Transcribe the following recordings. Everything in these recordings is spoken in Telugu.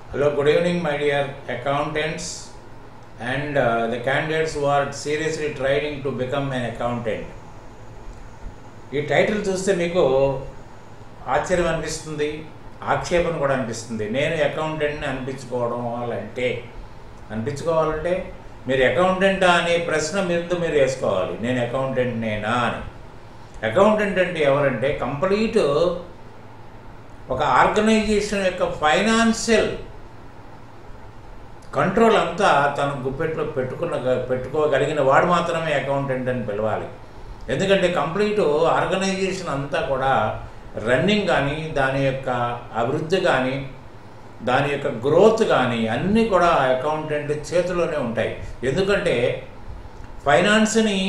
Hello, good evening, my dear accountants and uh, the candidates who are seriously trying to become an accountant. ఈ టైటిల్ చూస్తే మీకు ఆశ్చర్యం అనిపిస్తుంది ఆక్షేపణ కూడా అనిపిస్తుంది నేను అకౌంటెంట్ని అనిపించుకోవడం అంటే అనిపించుకోవాలంటే మీరు అకౌంటెంట్ అనే ప్రశ్న మీద మీరు వేసుకోవాలి నేను అకౌంటెంట్ నేనా అని అకౌంటెంట్ అంటే ఎవరంటే కంప్లీట్ ఒక ఆర్గనైజేషన్ యొక్క ఫైనాన్షియల్ కంట్రోల్ అంతా తన గుప్పెట్లో పెట్టుకున్న పెట్టుకోగలిగిన వాడు మాత్రమే అకౌంటెంట్ అని పిలవాలి ఎందుకంటే కంప్లీట్ ఆర్గనైజేషన్ అంతా కూడా రన్నింగ్ కానీ దాని యొక్క అభివృద్ధి కానీ దాని యొక్క గ్రోత్ కానీ అన్నీ కూడా అకౌంటెంట్ చేతిలోనే ఉంటాయి ఎందుకంటే ఫైనాన్స్ని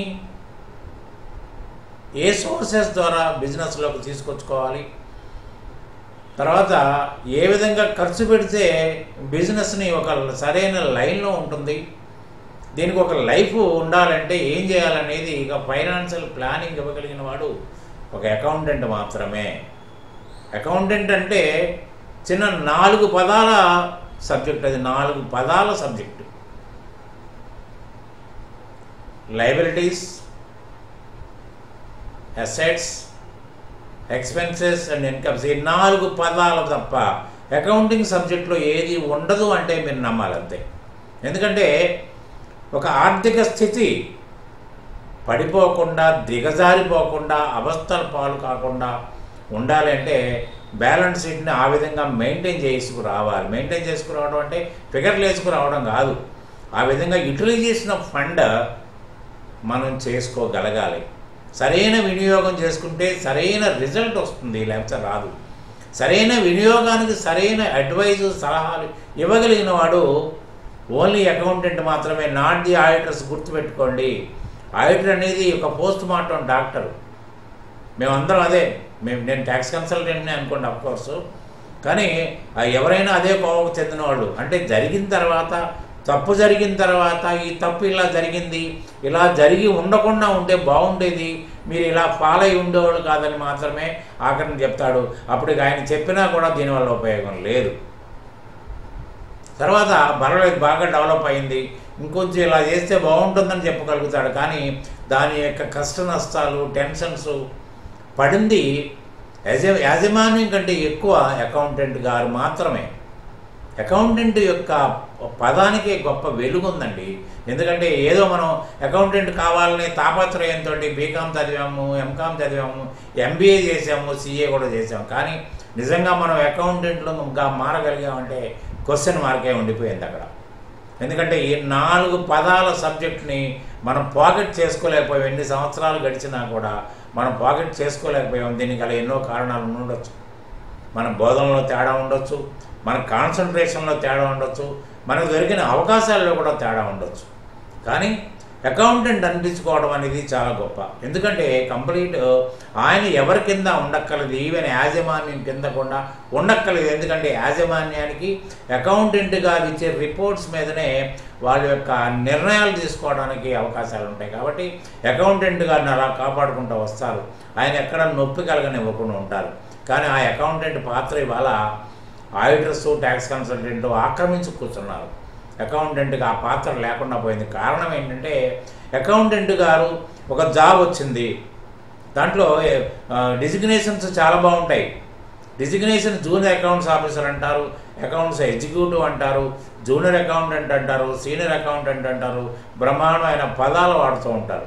ఏ సోర్సెస్ ద్వారా బిజినెస్లోకి తీసుకొచ్చుకోవాలి తర్వాత ఏ విధంగా ఖర్చు పెడితే బిజినెస్ని ఒక సరైన లైన్లో ఉంటుంది దీనికి ఒక లైఫ్ ఉండాలంటే ఏం చేయాలనేది ఇక ఫైనాన్షియల్ ప్లానింగ్ ఇవ్వగలిగిన వాడు ఒక అకౌంటెంట్ మాత్రమే అకౌంటెంట్ అంటే చిన్న నాలుగు పదాల సబ్జెక్ట్ అది నాలుగు పదాల subject liabilities assets expenses and incomes ఈ నాలుగు పదాలు తప్ప అకౌంటింగ్ సబ్జెక్ట్లో ఏది ఉండదు అంటే మీరు నమ్మాలంతే ఎందుకంటే ఒక ఆర్థిక స్థితి పడిపోకుండా దిగజారిపోకుండా అవస్థల పాలు కాకుండా ఉండాలి అంటే బ్యాలెన్స్ షీట్ని ఆ విధంగా మెయింటైన్ చేసుకురావాలి మెయింటైన్ చేసుకురావడం అంటే ఫిగర్లు వేసుకురావడం కాదు ఆ విధంగా యూటిలైజేషన్ ఆఫ్ ఫండ్ మనం చేసుకోగలగాలి సరైన వినియోగం చేసుకుంటే సరైన రిజల్ట్ వస్తుంది లేకపోతే రాదు సరైన వినియోగానికి సరైన అడ్వైజు సలహాలు ఇవ్వగలిగిన వాడు ఓన్లీ అకౌంటెంట్ మాత్రమే నాట్ ది ఆడిటర్స్ గుర్తుపెట్టుకోండి ఆడిటర్ అనేది ఒక పోస్ట్ మార్టం డాక్టర్ మేమందరం అదే మేము నేను ట్యాక్స్ కన్సల్టెంట్ని అనుకోండి అఫ్కోర్స్ కానీ ఎవరైనా అదే కోవకు చెందిన వాళ్ళు అంటే జరిగిన తర్వాత తప్పు జరిగిన తర్వాత ఈ తప్పు ఇలా జరిగింది ఇలా జరిగి ఉండకుండా ఉంటే బాగుండేది మీరు ఇలా ఫాలో అయి ఉండేవాళ్ళు కాదని మాత్రమే ఆఖరిని చెప్తాడు అప్పుడు ఆయన చెప్పినా కూడా దీనివల్ల ఉపయోగం లేదు తర్వాత పర్వాలేదు బాగా డెవలప్ అయింది ఇంకొంచెం ఇలా చేస్తే బాగుంటుందని చెప్పగలుగుతాడు కానీ దాని యొక్క కష్ట నష్టాలు టెన్షన్స్ పడింది యజ యాజమాన్యం కంటే ఎక్కువ అకౌంటెంట్ గారు మాత్రమే అకౌంటెంట్ యొక్క పదానికి గొప్ప వెలుగుందండి ఎందుకంటే ఏదో మనం అకౌంటెంట్ కావాలని తాపత్రయంతో బీకామ్ చదివాము ఎంకామ్ చదివాము ఎంబీఏ చేసాము సిఏ కూడా చేసాము కానీ నిజంగా మనం అకౌంటెంట్లు ఇంకా మారగలిగామంటే క్వశ్చన్ మార్కే ఉండిపోయింది అక్కడ ఎందుకంటే ఈ నాలుగు పదాల సబ్జెక్ట్ని మనం పాకెట్ చేసుకోలేకపోయాం ఎన్ని సంవత్సరాలు గడిచినా కూడా మనం పాకెట్ చేసుకోలేకపోయాం దీనికి అలా ఎన్నో కారణాలు ఉండొచ్చు మన బోధనలో తేడా ఉండొచ్చు మన కాన్సన్ట్రేషన్లో తేడా ఉండొచ్చు మనకు దొరికిన అవకాశాల్లో కూడా తేడా ఉండొచ్చు కానీ అకౌంటెంట్ అనిపించుకోవడం అనేది చాలా గొప్ప ఎందుకంటే కంప్లీట్ ఆయన ఎవరి కింద ఉండక్కర్లేదు ఈవెన్ యాజమాన్యం కింద కూడా ఉండక్కర్లేదు ఎందుకంటే యాజమాన్యానికి అకౌంటెంట్ గారు ఇచ్చే రిపోర్ట్స్ మీదనే వాళ్ళ యొక్క నిర్ణయాలు తీసుకోవడానికి అవకాశాలు ఉంటాయి కాబట్టి అకౌంటెంట్ గారిని అలా కాపాడుకుంటూ వస్తారు ఆయన ఎక్కడ నొప్పి కలగనివ్వకుండా ఉంటారు కానీ ఆ అకౌంటెంట్ పాత్ర ఇవాళ ఆడిటర్స్ ట్యాక్స్ కన్సల్టెంట్ ఆక్రమించి కూర్చున్నారు అకౌంటెంట్గా ఆ పాత్ర లేకుండా పోయింది కారణం ఏంటంటే అకౌంటెంట్ గారు ఒక జాబ్ వచ్చింది దాంట్లో డిజిగ్నేషన్స్ చాలా బాగుంటాయి డిజిగ్నేషన్ జూనియర్ అకౌంట్స్ ఆఫీసర్ అంటారు అకౌంట్స్ ఎగ్జిక్యూటివ్ అంటారు జూనియర్ అకౌంటెంట్ అంటారు సీనియర్ అకౌంటెంట్ అంటారు బ్రహ్మాండమైన పదాలు వాడుతూ ఉంటారు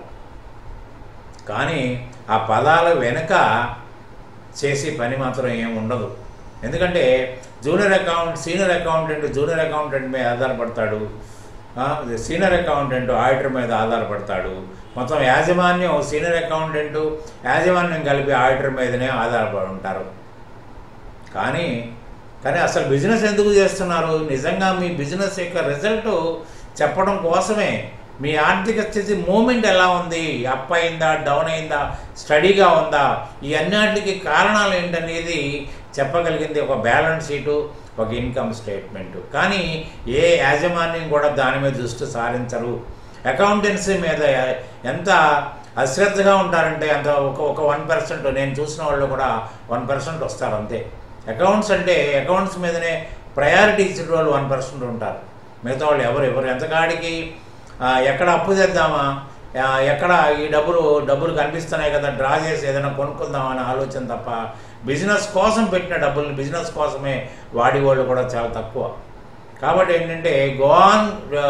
కానీ ఆ పదాల వెనుక చేసే పని మాత్రం ఏం ఉండదు ఎందుకంటే junior account senior accountant junior accountant మీద ఆధారపడతాడు సీనియర్ అకౌంటెంట్ ఆడిటర్ మీద ఆధారపడతాడు మొత్తం యాజమాన్యం సీనియర్ అకౌంటెంట్ యాజమాన్యం కలిపి ఆడిటర్ మీదనే ఆధారపడి ఉంటారు కానీ కానీ అసలు బిజినెస్ ఎందుకు చేస్తున్నారు నిజంగా మీ బిజినెస్ యొక్క రిజల్ట్ చెప్పడం కోసమే మీ ఆర్థిక స్థితి మూమెంట్ ఎలా ఉంది అప్ అయిందా డౌన్ అయిందా స్టడీగా ఉందా ఈ అన్నిటికి కారణాలు ఏంటనేది చెప్పగలిగింది ఒక బ్యాలెన్స్ షీటు ఒక ఇన్కమ్ స్టేట్మెంట్ కానీ ఏ యాజమాన్యం కూడా దాని మీద దృష్టి సారించరు అకౌంటెన్సీ మీద ఎంత అశ్రద్ధగా ఉంటారంటే అంత ఒక ఒక వన్ పర్సెంట్ నేను చూసిన వాళ్ళు కూడా వన్ పర్సెంట్ వస్తారు అంతే అకౌంట్స్ అంటే అకౌంట్స్ మీదనే ప్రయారిటీ ఇచ్చిన వాళ్ళు వన్ పర్సెంట్ ఉంటారు మిగతా వాళ్ళు ఎవరు ఎవరు ఎంతకాడికి ఆ, ఎక్కడ అప్పు చేద్దామా ఆ, ఎక్కడ ఈ డబ్బులు డబ్బులు కనిపిస్తున్నాయి కదా డ్రా చేసి ఏదైనా కొనుక్కుందామా అనే ఆలోచన తప్ప బిజినెస్ కోసం పెట్టిన డబ్బుల్ని బిజినెస్ కోసమే వాడి వాళ్ళు కూడా చాలా తక్కువ కాబట్టి ఏంటంటే gone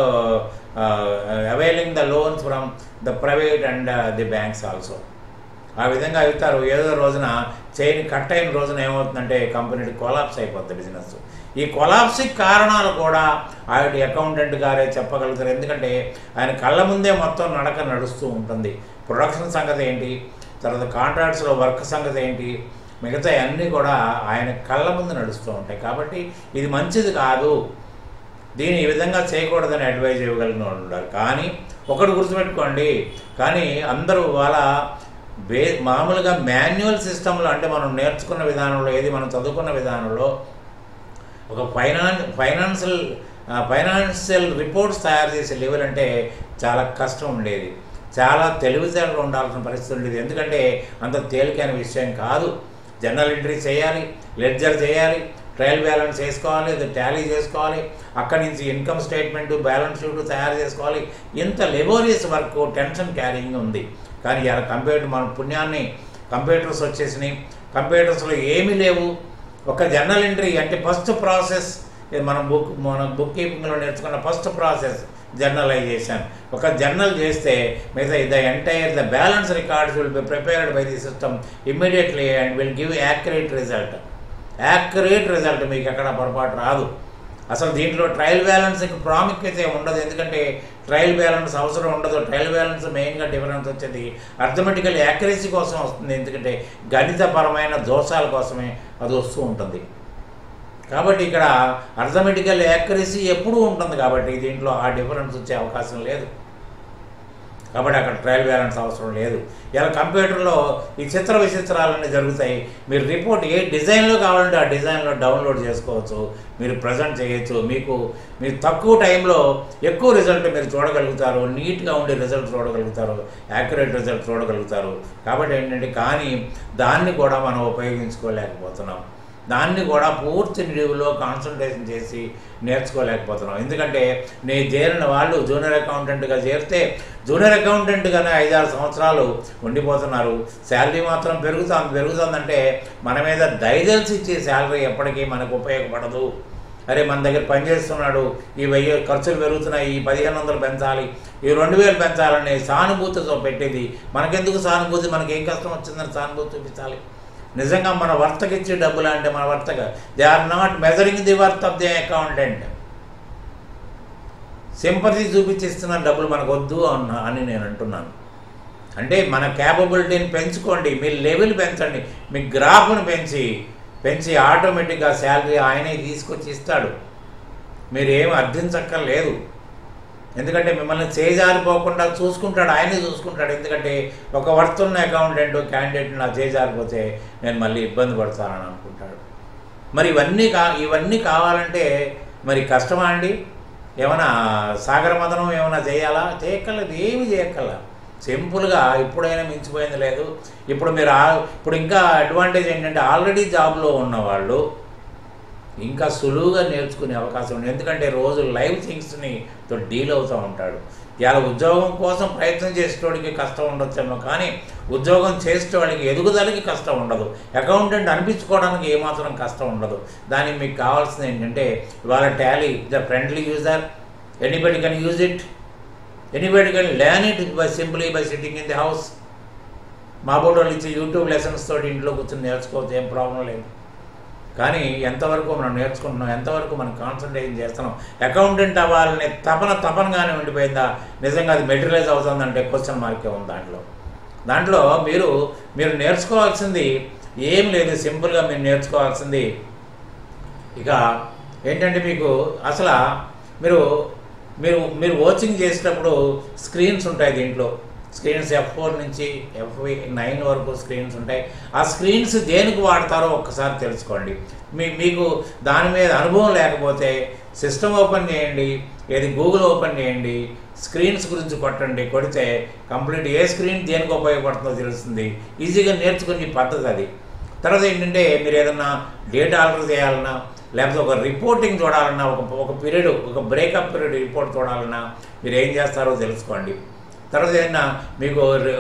availing the loans from the private and the banks also ఆ విధంగా అవుతారు ఏదో రోజున చైన్ కట్ అయిన రోజున ఏమవుతుందంటే కంపెనీ కొలాప్స్ అయిపోతుంది బిజినెస్ ఈ కొలాప్స్కి కారణాలు కూడా ఆయన అకౌంటెంట్ గారే చెప్పగలుగుతారు ఎందుకంటే ఆయన కళ్ళ ముందే మొత్తం నడక నడుస్తూ ఉంటుంది ప్రొడక్షన్ సంగతి ఏంటి తర్వాత కాంట్రాక్ట్స్లో వర్క్ సంగతి ఏంటి మిగతా అన్నీ కూడా ఆయన కళ్ళ ముందు నడుస్తూ ఉంటాయి కాబట్టి ఇది మంచిది కాదు దీన్ని ఈ విధంగా చేయకూడదని అడ్వైజ్ ఇవ్వగలిగిన వాళ్ళు ఉండాలి కానీ ఒకటి గుర్తుపెట్టుకోండి కానీ అందరూ వాళ్ళ బే మామూలుగా మాన్యువల్ సిస్టంలో అంటే మనం నేర్చుకున్న విధానంలో ఏది మనం చదువుకున్న విధానంలో ఒక ఫైనాన్ ఫైనాన్షియల్ ఫైనాన్షియల్ రిపోర్ట్స్ తయారు చేసే లెవెల్ అంటే చాలా కష్టం ఉండేది చాలా తెలివితేటలు ఉండాల్సిన పరిస్థితి ఉండేది ఎందుకంటే అంత తేలికైన విషయం కాదు జర్నల్ ఎంట్రీ చేయాలి లెడ్జర్ చేయాలి ట్రయల్ బ్యాలెన్స్ చేసుకోవాలి అది టాలీ చేసుకోవాలి అక్కడి నుంచి ఇన్కమ్ స్టేట్మెంట్ బ్యాలెన్స్ షీట్ తయారు చేసుకోవాలి ఇంత లెబోరియస్ వర్క్ టెన్షన్ క్యారింగ్ ఉంది కానీ ఇలా కంప్యూటర్ మన పుణ్యాన్ని కంప్యూటర్స్ వచ్చేసినాయి కంప్యూటర్స్లో ఏమీ లేవు ఒక జర్నల్ ఎంట్రీ అంటే ఫస్ట్ ప్రాసెస్ ఇది మనం బుక్ మన బుక్ కీపింగ్లో నేర్చుకున్న ఫస్ట్ ప్రాసెస్ జర్నలైజేషన్ ఒక జర్నల్ చేస్తే మిగతా the entire the balance records will be prepared by the system immediately and will give accurate result accurate result మీకు ఎక్కడ పొరపాటు రాదు అసలు దీంట్లో ట్రయల్ బ్యాలెన్స్కి ప్రాముఖ్యత ఉండదు ఎందుకంటే ట్రయల్ బ్యాలెన్స్ అవసరం ఉండదు ట్రయల్ బ్యాలెన్స్ మెయిన్గా డిఫరెన్స్ వచ్చేది అర్థమెటికల్ యాక్యురసీ కోసం వస్తుంది ఎందుకంటే గణితపరమైన దోషాల కోసమే అది వస్తూ ఉంటుంది కాబట్టి ఇక్కడ అర్థమెటికల్ యాక్యురసీ ఎప్పుడూ ఉంటుంది కాబట్టి దీంట్లో ఆ డిఫరెన్స్ వచ్చే అవకాశం లేదు కాబట్టి అక్కడ ట్రయల్ బ్యాలెన్స్ అవసరం లేదు ఇలా కంప్యూటర్లో ఈ చిత్ర విచిత్రాలన్నీ జరుగుతాయి మీరు రిపోర్ట్ ఏ డిజైన్లో కావాలంటే ఆ డిజైన్లో డౌన్లోడ్ చేసుకోవచ్చు మీరు ప్రజెంట్ చేయొచ్చు మీకు మీరు తక్కువ టైంలో ఎక్కువ రిజల్ట్ మీరు చూడగలుగుతారు నీట్గా ఉండే రిజల్ట్ చూడగలుగుతారు యాక్యురేట్ రిజల్ట్ చూడగలుగుతారు కాబట్టి ఏంటంటే కానీ దాన్ని కూడా మనం ఉపయోగించుకోలేకపోతున్నాం దాన్ని కూడా పూర్తి నిలువులో కాన్సన్ట్రేషన్ చేసి నేర్చుకోలేకపోతున్నాం ఎందుకంటే నేను చేరిన వాళ్ళు జూనియర్ అకౌంటెంట్గా చేరితే జూనియర్ అకౌంటెంట్గానే ఐదారు సంవత్సరాలు ఉండిపోతున్నారు శాలరీ మాత్రం పెరుగుతుంది పెరుగుతుందంటే మన మీద దయదలిసి ఇచ్చే శాలరీ ఎప్పటికీ మనకు ఉపయోగపడదు అరే మన దగ్గర పనిచేస్తున్నాడు ఈ వెయ్యి ఖర్చులు పెరుగుతున్నాయి ఈ పదిహేను వందలు పెంచాలి ఈ రెండు వేలు పెంచాలని సానుభూతితో పెట్టేది మనకెందుకు సానుభూతి మనకి ఏం కష్టం వచ్చిందని సానుభూతి చూపించాలి నిజంగా మన వర్తకి ఇచ్చే డబ్బులు అంటే మన వర్తక they are not measuring the worth of the accountant sympathy చూపించిస్తున్న డబ్బులు మనకు వద్దు అన్న అని నేను అంటున్నాను అంటే మన క్యాపబిలిటీని పెంచుకోండి మీ లెవెల్ పెంచండి మీ గ్రాఫ్ను పెంచి పెంచి ఆటోమేటిక్గా శాలరీ ఆయనే తీసుకొచ్చి ఇస్తాడు మీరు ఏం అర్థించక్కర్లేదు ఎందుకంటే మిమ్మల్ని చేజారిపోకుండా చూసుకుంటాడు ఆయనే చూసుకుంటాడు ఎందుకంటే ఒక వర్తున్న అకౌంటెంట్ క్యాండిడేట్ నా చేజారిపోతే నేను మళ్ళీ ఇబ్బంది పడతానని అనుకుంటాడు మరి ఇవన్నీ కా ఇవన్నీ కావాలంటే మరి కష్టమా అండి ఏమైనా సాగర మదనం ఏమైనా చేయాలా చేయక్కర్లేదు ఏమి చేయక్కర్లా సింపుల్గా ఇప్పుడైనా మించిపోయింది లేదు ఇప్పుడు మీరు ఆ- ఇప్పుడు ఇంకా అడ్వాంటేజ్ ఏంటంటే ఆల్రెడీ జాబ్లో ఉన్నవాళ్ళు ఇంకా సులువుగా నేర్చుకునే అవకాశం ఉంది ఎందుకంటే రోజు లైవ్ థింగ్స్ని తో డీల్ అవుతూ ఉంటాడు ఇలా ఉద్యోగం కోసం ప్రయత్నం చేసేటోడికి కష్టం ఉండొచ్చేమో కానీ ఉద్యోగం చేసేటోడికి ఎదుగుదలకి కష్టం ఉండదు అకౌంటెంట్ అనిపించుకోవడానికి ఏమాత్రం కష్టం ఉండదు దానికి మీకు కావాల్సింది ఏంటంటే ఇవాళ Tally the friendly user anybody can use it anybody can learn it by simply by sitting in the house మా బోర్డు వాళ్ళు ఇచ్చే యూట్యూబ్ లెసన్స్ తోటి ఇంట్లో కూర్చొని నేర్చుకోవచ్చు ఏం ప్రాబ్లం లేదు కానీ ఎంతవరకు మనం నేర్చుకుంటున్నాం ఎంతవరకు మనం కాన్సన్ట్రేషన్ చేస్తున్నాం అకౌంటెంట్ అవ్వాలనే తపన తపనగానే ఉండిపోయిందా నిజంగా అది మెటీరియలైజ్ అవుతుందంటే క్వశ్చన్ మార్కే ఉంది దాంట్లో దాంట్లో మీరు మీరు నేర్చుకోవాల్సింది ఏం లేదు సింపుల్గా మీరు నేర్చుకోవాల్సింది ఇక ఏంటంటే మీకు అసలు మీరు మీరు మీరు వాచింగ్ చేసేటప్పుడు స్క్రీన్స్ ఉంటాయి దీంట్లో స్క్రీన్స్ ఎఫ్ ఫోర్ నుంచి ఎఫ్ నైన్ వరకు స్క్రీన్స్ ఉంటాయి ఆ స్క్రీన్స్ దేనికి వాడతారో ఒక్కసారి తెలుసుకోండి మీ మీకు దాని మీద అనుభవం లేకపోతే సిస్టమ్ ఓపెన్ చేయండి ఏది గూగుల్ ఓపెన్ చేయండి స్క్రీన్స్ గురించి కొట్టండి కొడితే కంప్లీట్ ఏ స్క్రీన్ దేనికి ఉపయోగపడుతుందో తెలుస్తుంది ఈజీగా నేర్చుకునే పద్ధతి అది తర్వాత ఏంటంటే మీరు ఏదన్నా డేటా ఆర్డర్ చేయాలన్నా లేకపోతే ఒక రిపోర్టింగ్ చూడాలన్నా ఒక ఒక పీరియడ్ ఒక బ్రేకప్ పీరియడ్ రిపోర్ట్ చూడాలన్నా మీరు ఏం చేస్తారో తెలుసుకోండి తర్వాత ఏదైనా మీకు రే-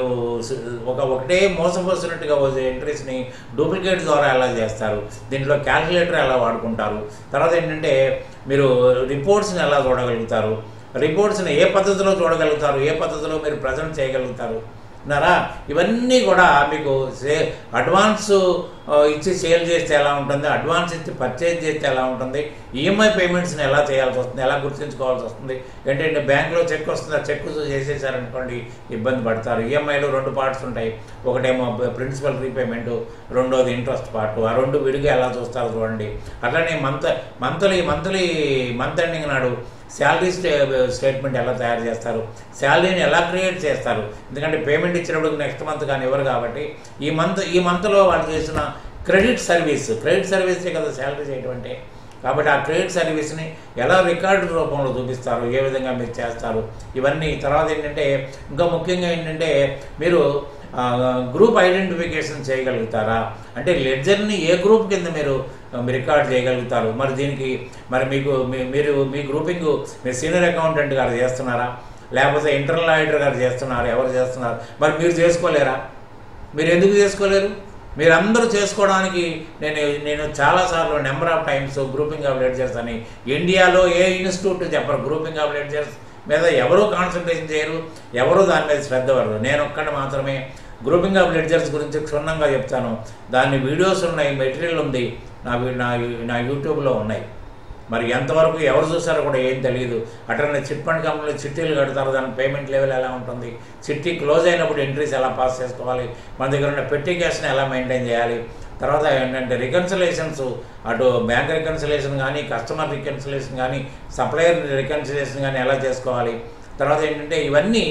ఒక ఒకటే మోసపోసినట్టుగా వచ్చే ఎంట్రీస్ని డూప్లికేట్ ద్వారా ఎలా చేస్తారు దీంట్లో క్యాల్కులేటర్ ఎలా వాడుకుంటారు తర్వాత ఏంటంటే మీరు రిపోర్ట్స్ని ఎలా చూడగలుగుతారు రిపోర్ట్స్ని ఏ పద్ధతిలో చూడగలుగుతారు ఏ పద్ధతిలో మీరు ప్రజెంట్ చేయగలుగుతారు ఉన్నారా ఇవన్నీ కూడా మీకు సే అడ్వాన్స్ ఆ, ఇచ్చి సేల్ చేస్తే ఎలా ఉంటుంది అడ్వాన్స్ ఇచ్చి పర్చేజ్ చేస్తే ఎలా ఉంటుంది ఈఎంఐ పేమెంట్స్ని ఎలా చేయాల్సి వస్తుంది ఎలా గుర్తుంచుకోవాల్సి వస్తుంది ఏంటంటే బ్యాంక్లో చెక్ వస్తుంది ఆ చెక్ చేసేసారనుకోండి ఇబ్బంది పడతారు ఈఎంఐలో రెండు పార్ట్స్ ఉంటాయి ఒకటేమో ప్రిన్సిపల్ రీపేమెంట్ రెండోది ఇంట్రెస్ట్ పార్ట్ ఆ రెండు విడిగా ఎలా చూస్తారో చూడండి అట్లనే month monthly monthly month ending నాడు శాలరీ స్టే స్టేట్మెంట్ ఎలా తయారు చేస్తారు శాలరీని ఎలా క్రియేట్ చేస్తారు ఎందుకంటే పేమెంట్ ఇచ్చినప్పుడు నెక్స్ట్ మంత్ కానీ ఇవ్వరు కాబట్టి ఈ మంత్ ఈ మంత్లో వాళ్ళు చేసిన క్రెడిట్ సర్వీస్ క్రెడిట్ సర్వీసే కదా శాలరీ చేయడం అంటే కాబట్టి ఆ క్రెడిట్ సర్వీస్ని ఎలా రికార్డు రూపంలో చూపిస్తారు ఏ విధంగా మీరు చేస్తారు ఇవన్నీ తర్వాత ఏంటంటే ఇంకా ముఖ్యంగా ఏంటంటే మీరు ఆ, గ్రూప్ ఐడెంటిఫికేషన్ చేయగలుగుతారా అంటే లెడ్జర్ని ఏ గ్రూప్ కింద మీరు ఆ, మీరు రికార్డ్ చేయగలుగుతారు మరి దీనికి మరి మీకు మీ- మీరు మీ గ్రూపింగ్ మీ సీనియర్ అకౌంటెంట్ గారు చేస్తున్నారా లేకపోతే ఇంటర్నల్ ఆడిటర్ గారు చేస్తున్నారు ఎవరు చేస్తున్నారు మరి మీరు చేసుకోలేరా మీరు ఎందుకు చేసుకోలేరు మీరందరూ చేసుకోవడానికి నేను నేను చాలాసార్లు number of times grouping of ledgers అని ఇండియాలో ఏ ఇన్స్టిట్యూట్ చెప్పరు గ్రూపింగ్ ఆఫ్ లెడ్జర్స్ మీద ఎవరూ కాన్సన్ట్రేషన్ చేయరు ఎవరూ దాని మీద శ్రద్ధ పడరు నేను ఒక్కటి మాత్రమే గ్రూపింగ్ ఆఫ్ లెడ్జర్స్ గురించి క్షుణ్ణంగా చెప్తాను దాని వీడియోస్ ఉన్నాయి మెటీరియల్ ఉంది నా వీ- నా నా యూట్యూబ్లో ఉన్నాయి మరి ఎంతవరకు ఎవరు చూసారో కూడా ఏం తెలియదు అట్లనే చిట్ ఫండ్ కంపెనీలు చిట్టీలు కడతారు దాని పేమెంట్ లెవెల్ ఎలా ఉంటుంది చిట్టి క్లోజ్ అయినప్పుడు ఎంట్రీస్ ఎలా పాస్ చేసుకోవాలి మన దగ్గర ఉన్న పెట్టి క్యాష్ని ఎలా మెయింటైన్ చేయాలి తర్వాత ఏంటంటే రికన్సిలేషన్స్ అటు బ్యాంక్ రికన్సిలేషన్ కానీ కస్టమర్ రికన్సిలేషన్ కానీ సప్లయర్ రికన్సిలేషన్ కానీ ఎలా చేసుకోవాలి తర్వాత ఏంటంటే ఇవన్నీ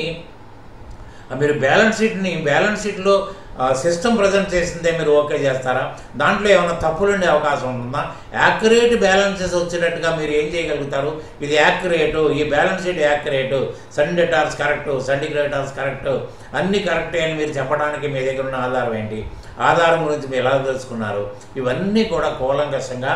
ఆ మీరు బ్యాలెన్స్ షీట్ని బ్యాలెన్స్ షీట్లో సిస్టమ్ ప్రజెంట్ చేసిందే మీరు ఓకే చేస్తారా దాంట్లో ఏమైనా తప్పులు ఉండే అవకాశం ఉంటుందా యాక్యురేట్ బ్యాలెన్సెస్ వచ్చేటట్టుగా మీరు ఏం చేయగలుగుతారు ఇది యాక్యురేటు ఈ balance sheet accurate sundry debtors correct sundry creditors correct అన్నీ కరెక్టే అని మీరు చెప్పడానికి మీ దగ్గర ఉన్న ఆధారం ఏంటి ఆధారం గురించి మీరు ఎలా తెలుసుకున్నారు ఇవన్నీ కూడా కూలంకషంగా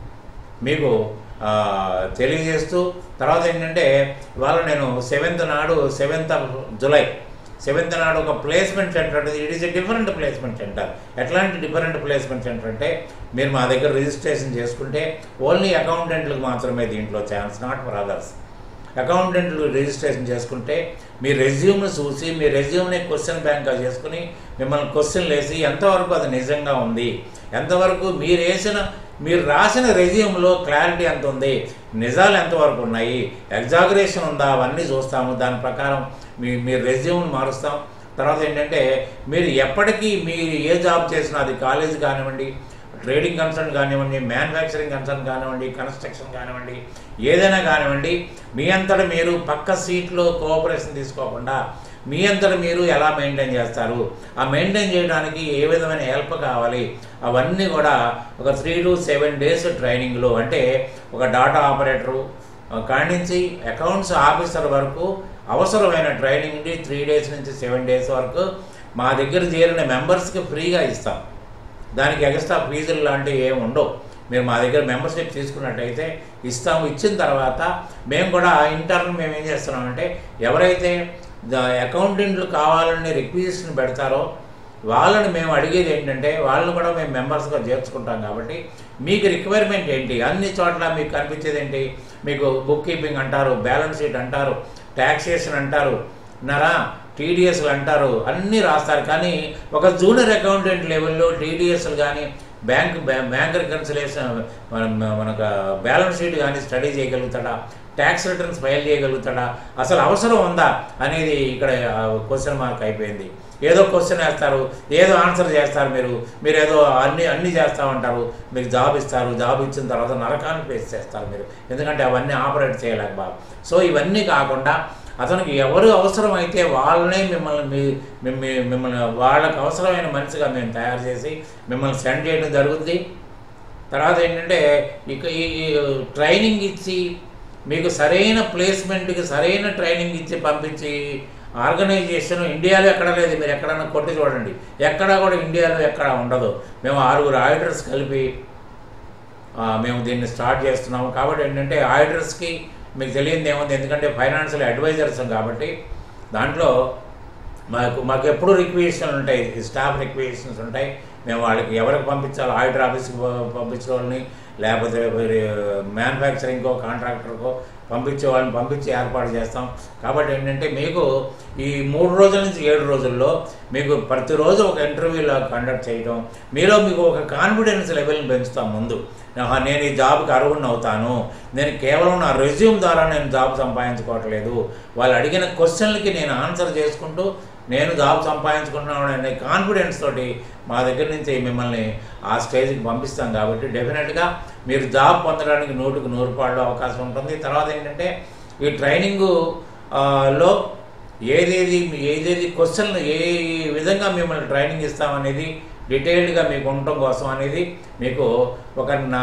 మీకు ఆ, తెలియజేస్తూ తర్వాత ఏంటంటే ఇవాళ నేను సెవెంత్ నాడు సెవెంత్ ఆఫ్ జులై సెవెంత్ నాడు ఒక ప్లేస్మెంట్ సెంటర్ అంటే it is a different placement centre ఎట్లాంటి డిఫరెంట్ ప్లేస్మెంట్ సెంటర్ అంటే మీరు మా దగ్గర రిజిస్ట్రేషన్ చేసుకుంటే ఓన్లీ అకౌంటెంట్లకు మాత్రమే దీంట్లో ఛాన్స్ నాట్ ఫర్ అదర్స్ అకౌంటెంట్లు రిజిస్ట్రేషన్ చేసుకుంటే మీ రెజ్యూమ్ను చూసి మీ రెజ్యూమ్ని క్వశ్చన్ బ్యాంక్గా చేసుకుని మిమ్మల్ని క్వశ్చన్లు వేసి ఎంతవరకు అది నిజంగా ఉంది ఎంతవరకు మీరు వేసిన మీరు రాసిన రెజ్యూమ్లో క్లారిటీ ఎంత ఉంది నిజాలు ఎంతవరకు ఉన్నాయి ఎగ్జాగరేషన్ ఉందా అవన్నీ చూస్తాము దాని ప్రకారం మీ మీ రెజ్యూమ్ని మారుస్తాం తర్వాత ఏంటంటే మీరు ఎప్పటికీ మీరు ఏ జాబ్ చేసినా అది కాలేజ్ కానివ్వండి ట్రేడింగ్ కన్సర్న్ కానివ్వండి మ్యానుఫ్యాక్చరింగ్ కన్సర్న్ కానివ్వండి కన్స్ట్రక్షన్ కానివ్వండి ఏదైనా కానివ్వండి మీ అంతటా మీరు పక్క సీట్లో కోఆపరేషన్ తీసుకోకుండా మీ అంతటా మీరు ఎలా మెయింటైన్ చేస్తారు ఆ మెయింటైన్ చేయడానికి ఏ విధమైన హెల్ప్ కావాలి అవన్నీ కూడా ఒక త్రీ టు సెవెన్ డేస్ ట్రైనింగ్లో అంటే ఒక డాటా ఆపరేటరు కాడి నుంచి అకౌంట్స్ ఆఫీసర్ వరకు అవసరమైన ట్రైనింగ్ త్రీ డేస్ నుంచి సెవెన్ డేస్ వరకు మా దగ్గర చేరిన మెంబర్స్కి ఫ్రీగా ఇస్తాం దానికి ఎక్స్ట్రా ఫీజులు లాంటివి ఏమి ఉండవు మీరు మా దగ్గర మెంబర్షిప్ తీసుకున్నట్టయితే ఇస్తాము ఇచ్చిన తర్వాత మేము కూడా ఇంటర్న్ మేము ఏం చేస్తున్నామంటే ఎవరైతే అకౌంటెంట్లు కావాలని రిక్వెస్ట్ని పెడతారో వాళ్ళని మేము అడిగేది ఏంటంటే వాళ్ళని కూడా మేము మెంబర్స్గా చేర్చుకుంటాం కాబట్టి మీకు రిక్వైర్మెంట్ ఏంటి అన్ని చోట్ల మీకు కనిపించేది ఏంటి మీకు బుక్ కీపింగ్ అంటారు బ్యాలెన్స్ షీట్ అంటారు ట్యాక్సేషన్ అంటారు ఉన్నారా టీడీఎస్లు అంటారు అన్నీ రాస్తారు కానీ ఒక జూనియర్ అకౌంటెంట్ లెవెల్లో టీడీఎస్లు కానీ బ్యాంక్ బ్యాంక్ రికన్సిలేషన్ మన మనకు బ్యాలెన్స్ షీట్ కానీ స్టడీ చేయగలుగుతాడా ట్యాక్స్ రిటర్న్స్ ఫైల్ చేయగలుగుతాడా అసలు అవసరం ఉందా అనేది ఇక్కడ క్వశ్చన్ మార్క్ అయిపోయింది ఏదో క్వశ్చన్ వేస్తారు ఏదో ఆన్సర్ చేస్తారు మీరు మీరు ఏదో అన్ని అన్ని చేస్తూ ఉంటారు మీకు జాబ్ ఇస్తారు జాబ్ ఇచ్చిన తర్వాత నరకాన్ని ఫేస్ చేస్తారు మీరు ఎందుకంటే అవన్నీ ఆపరేట్ చేయలేక బాబు సో ఇవన్నీ కాకుండా అతనికి ఎవరు అవసరమైతే వాళ్ళనే మిమ్మల్ని మీ మిమ్మ- మిమ్మల్ని వాళ్ళకి అవసరమైన మనిషిగా మేము తయారు చేసి మిమ్మల్ని సెండ్ చేయడం జరుగుద్ది తర్వాత ఏంటంటే ఇక ఈ ఈ ట్రైనింగ్ ఇచ్చి మీకు సరైన ప్లేస్మెంట్కి సరైన ట్రైనింగ్ ఇచ్చి పంపించి ఆర్గనైజేషన్ ఇండియాలో ఎక్కడ లేదు మీరు ఎక్కడన్నా కొట్టి చూడండి ఎక్కడా కూడా ఇండియాలో ఎక్కడ ఉండదు మేము ఆరుగురు ఆడిటర్స్ కలిపి ఆ, మేము దీన్ని స్టార్ట్ చేస్తున్నాము కాబట్టి ఏంటంటే ఆడిటర్స్కి మీకు తెలియదు ఏముంది ఎందుకంటే ఫైనాన్షియల్ అడ్వైజర్స్ కాబట్టి దాంట్లో మాకు మాకు ఎప్పుడు రిక్వెషన్లు ఉంటాయి స్టాఫ్ రిక్వెషన్స్ ఉంటాయి మేము వాళ్ళకి ఎవరికి పంపించాలో ఆడిటర్ ఆఫీస్కి ప- పంపించే వాళ్ళని లేకపోతే మ్యానుఫ్యాక్చరింగ్కో కాంట్రాక్టర్కో పంపించే వాళ్ళని పంపించి ఏర్పాటు చేస్తాం కాబట్టి ఏంటంటే మీకు ఈ మూడు రోజుల నుంచి ఏడు రోజుల్లో మీకు ప్రతిరోజు ఒక ఇంటర్వ్యూలో కండక్ట్ చేయడం మీలో మీకు ఒక కాన్ఫిడెన్స్ లెవెల్ని పెంచుతాం ముందు ఆహా, నేను ఈ జాబ్కి అర్హుడిని అవుతాను నేను కేవలం నా రెజ్యూమ్ ద్వారా నేను జాబ్ సంపాదించుకోవట్లేదు వాళ్ళు అడిగిన క్వశ్చన్లకి నేను ఆన్సర్ చేసుకుంటూ నేను జాబ్ సంపాదించుకుంటున్నాను అనే కాన్ఫిడెన్స్ తోటి మా దగ్గర నుంచి మిమ్మల్ని ఆ స్టేజ్కి పంపిస్తాం కాబట్టి డెఫినెట్గా మీరు జాబ్ పొందడానికి నూటికి నూరు పాళ్ళు అవకాశం ఉంటుంది తర్వాత ఏంటంటే ఈ ట్రైనింగు ఆ, లో ఏదేది ఏదేది క్వశ్చన్లు ఏ విధంగా మిమ్మల్ని ట్రైనింగ్ ఇస్తామనేది డీటెయిల్డ్గా మీకు ఉండటం కోసం అనేది మీకు ఒక నా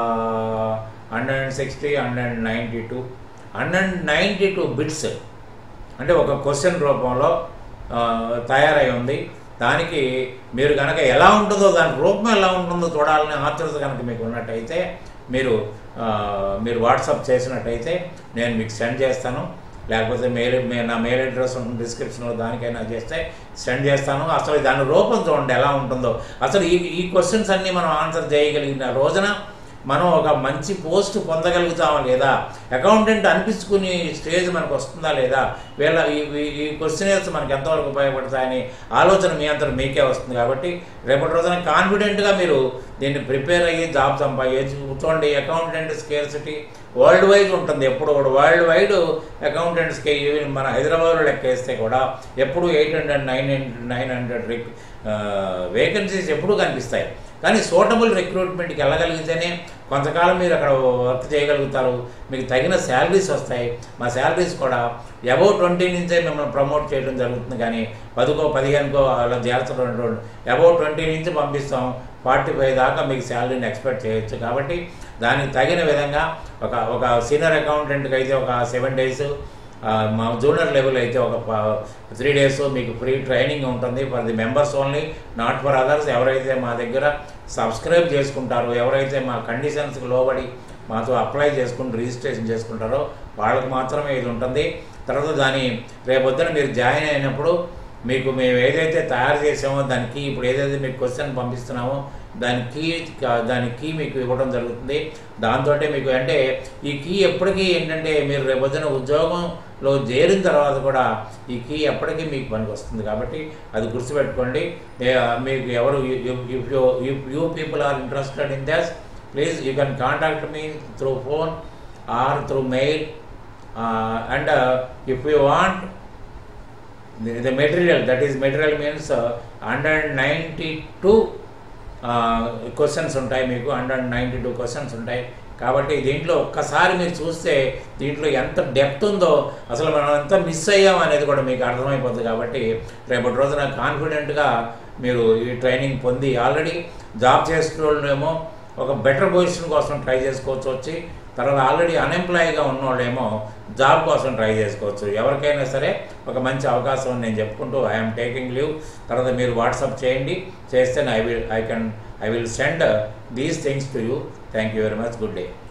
hundred and sixty hundred and ninety two hundred and ninety two bits అంటే ఒక క్వశ్చన్ రూపంలో ఆ, తయారై ఉంది దానికి మీరు కనుక ఎలా ఉంటుందో దాని రూపం ఎలా ఉంటుందో చూడాలని ఆతృత కనుక మీకు ఉన్నట్టయితే మీరు ఆ, మీరు వాట్సాప్ చేసినట్టయితే నేను మీకు సెండ్ చేస్తాను లేకపోతే మెయిల్ మే- నా మెయిల్ అడ్రస్ ఉంటుంది డిస్క్రిప్షన్లో దానికైనా చేస్తే సెండ్ చేస్తాను అసలు దాని రూపం చూడండి ఎలా ఉంటుందో అసలు ఈ ఈ క్వశ్చన్స్ అన్నీ మనం ఆన్సర్ చేయగలిగిన రోజున మనం ఒక మంచి పోస్ట్ పొందగలుగుతామా లేదా అకౌంటెంట్ అనిపించుకునే స్టేజ్ మనకు వస్తుందా లేదా వీళ్ళ ఈ ఈ- ఈ క్వశ్చనర్స్ మనకి ఎంతవరకు ఉపయోగపడతాయని ఆలోచన మీ అంతా మీకే వస్తుంది కాబట్టి రేపటి రోజున కాన్ఫిడెంట్గా మీరు దీన్ని ప్రిపేర్ అయ్యి జాబ్ సంపాదించి కూర్చోండి అకౌంటెంట్ స్కేర్సిటీ వరల్డ్ వైడ్ ఉంటుంది ఎప్పుడు కూడా వరల్డ్ వైడ్ అకౌంటెంట్స్కి ఈవెన్ మన హైదరాబాద్లో లెక్క వేస్తే కూడా ఎప్పుడు eight hundred nine nine hundred vacancies ఎప్పుడూ కనిపిస్తాయి కానీ సూటబుల్ రిక్రూట్మెంట్కి వెళ్ళగలిగితేనే కొంతకాలం మీరు అక్కడ వర్క్ చేయగలుగుతారు మీకు తగిన శాలరీస్ వస్తాయి మా శాలరీస్ కూడా అబౌవ్ ట్వంటీ నుంచే మిమ్మల్ని ప్రమోట్ చేయడం జరుగుతుంది కానీ పదికో పదిహేనుకో అలా చేర్చడం అబౌవ్ ట్వంటీ నుంచి పంపిస్తాం ఫార్టీ ఫైవ్ దాకా మీకు శాలరీని ఎక్స్పెక్ట్ చేయొచ్చు కాబట్టి దానికి తగిన విధంగా ఒక ఒక సీనియర్ అకౌంటెంట్కి అయితే ఒక సెవెన్ డేస్ మా జూనియర్ లెవెల్ అయితే ఒక త్రీ డేస్ మీకు ఫ్రీ ట్రైనింగ్ ఉంటుంది for the members only not for others ఎవరైతే మా దగ్గర సబ్స్క్రైబ్ చేసుకుంటారో ఎవరైతే మా కండిషన్స్కి లోబడి మాతో అప్లై చేసుకుని రిజిస్ట్రేషన్ చేసుకుంటారో వాళ్ళకి మాత్రమే ఇది ఉంటుంది తర్వాత దాని రేపొద్దున మీరు జాయిన్ అయినప్పుడు మీకు మేము ఏదైతే తయారు చేసామో దానికి ఇప్పుడు ఏదైతే మీకు క్వశ్చన్ పంపిస్తున్నామో దాని కీ దాని కీ మీకు ఇవ్వడం జరుగుతుంది దాంతో మీకు అంటే ఈ కీ ఎప్పటికీ ఏంటంటే మీరు రేపొద్దున ఉద్యోగంలో చేరిన తర్వాత కూడా ఈ కీ ఎప్పటికీ మీకు పనికి వస్తుంది కాబట్టి అది గుర్తుపెట్టుకోండి ఏ- మీకు ఎవరు if you if you people are interested in this please you can contact me through phone or through mail and if you want the, the material that is material means uh, 192 questions ఉంటాయి మీకు హండ్రెడ్ నైంటీ టూ క్వశ్చన్స్ ఉంటాయి కాబట్టి దీంట్లో ఒక్కసారి మీరు చూస్తే దీంట్లో ఎంత డెప్త్ ఉందో అసలు మనం ఎంత మిస్ అయ్యాం అనేది కూడా మీకు అర్థమైపోతుంది కాబట్టి రేపటి రోజున కాన్ఫిడెంట్గా మీరు ఈ ట్రైనింగ్ పొంది ఆల్రెడీ జాబ్ చేస్తున్న ఒక బెటర్ పొజిషన్ కోసం ట్రై చేసుకోవచ్చు వచ్చి తర్వాత ఆల్రెడీ అన్ఎంప్లాయీగా ఉన్నోళ్ళేమో జాబ్ కోసం ట్రై చేసుకోవచ్చు ఎవరికైనా సరే ఒక మంచి అవకాశం అని నేను చెప్పుకుంటూ ఐఎమ్ టేకింగ్ లీవ్ తర్వాత మీరు వాట్సాప్ చేయండి చేస్తే I will I can I will send these things to you thank you very much good day